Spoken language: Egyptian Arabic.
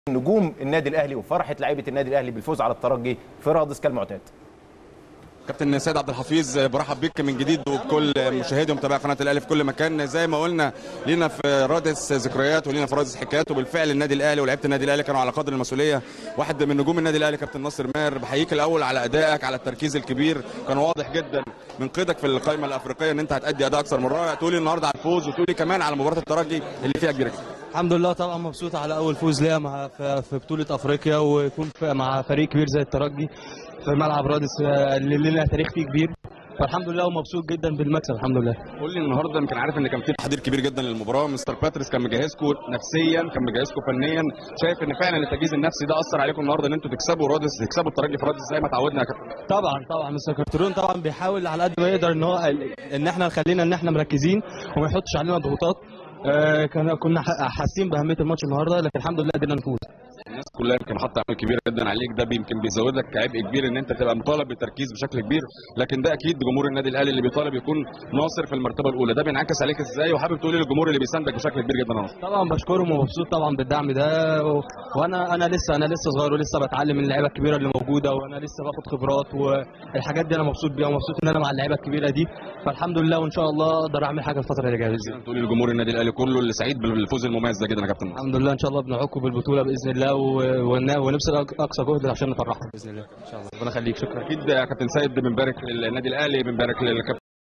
نجوم النادي الاهلي وفرحه لعيبه النادي الاهلي بالفوز على الترجي في رادس كالمعتاد كابتن سيد عبد الحفيظ برحب بيك من جديد وبكل مشاهدي ومتابعي قناه الاهلي في كل مكان زي ما قلنا لينا في رادس ذكريات ولينا في رادس حكايات وبالفعل النادي الاهلي ولاعيبه النادي الاهلي كانوا على قدر المسؤوليه واحد من نجوم النادي الاهلي كابتن ناصر ماهر بحييك الاول على ادائك على التركيز الكبير كان واضح جدا من قيدك في القائمه الافريقيه ان انت هتادي اداء اكثر من رائع تقولي النهارده على الفوز وتقولي كمان على مباراه الترجي اللي فيها كبيره جدا الحمد لله طبعا مبسوط على اول فوز ليا مع في في بطوله افريقيا ويكون في- مع فريق كبير زي الترجي في ملعب رادس آه، اللي لنا تاريخ فيه كبير فالحمد لله ومبسوط جدا بالمكسب الحمد لله قول لي النهارده يمكن عارف ان كان في تحضير كبير جدا للمباراه مستر باتريس كان مجهزكم نفسيا كان مجهزكم فنيا شايف ان فعلا التجهيز النفسي ده اثر عليكم النهارده ان انتوا تكسبوا رادس تكسبوا الترجي في رادس زي ما تعودنا يا كابتن طبعا طبعا مستر كارترون طبعا بيحاول على قد ما يقدر ان هو ان احنا نخلينا ان احنا مركزين وما يحطش علينا ضغوطات آه، كنا كنا ح- حاسين باهميه الماتش النهارده لكن الحمد لله قدرنا نفوز الناس كلها يمكن حاطه عامل كبير جدا عليك ده يمكن بيزود لك عبء كبير ان انت تبقى مطالب بالتركيز بشكل كبير لكن ده اكيد جمهور النادي الاهلي اللي بيطالب يكون ناصر في المرتبه الاولى ده بينعكس عليك ازاي وحابب تقولي للجمهور اللي بيساندك بشكل كبير جدا يا ناصر طبعا بشكرهم ومبسوط طبعا بالدعم ده و... وانا انا لسه انا لسه صغير ولسه بتعلم من اللعيبه الكبيره اللي موجوده وانا لسه باخد خبرات والحاجات دي انا مبسوط بيها ومبسوط ان انا مع اللعيبه الكبيره دي فالحمد لله وان شاء الله اقدر اعمل حاجه الفتره اللي جايه باذن الله تقولي لجمهور النادي الاهلي كله اللي سعيد بالفوز المميز ده جدا يا كابتن ناصر الحمد لله ان شاء الله بنعوقب بالبطوله باذن الله و... ون- ونبذل أق- اقصى جهد عشان نفرحهم باذن الله ان شاء الله ربنا يخليك شكرا اكيد يا كابتن سيد بنبارك للنادي الاهلي بنبارك للكابتن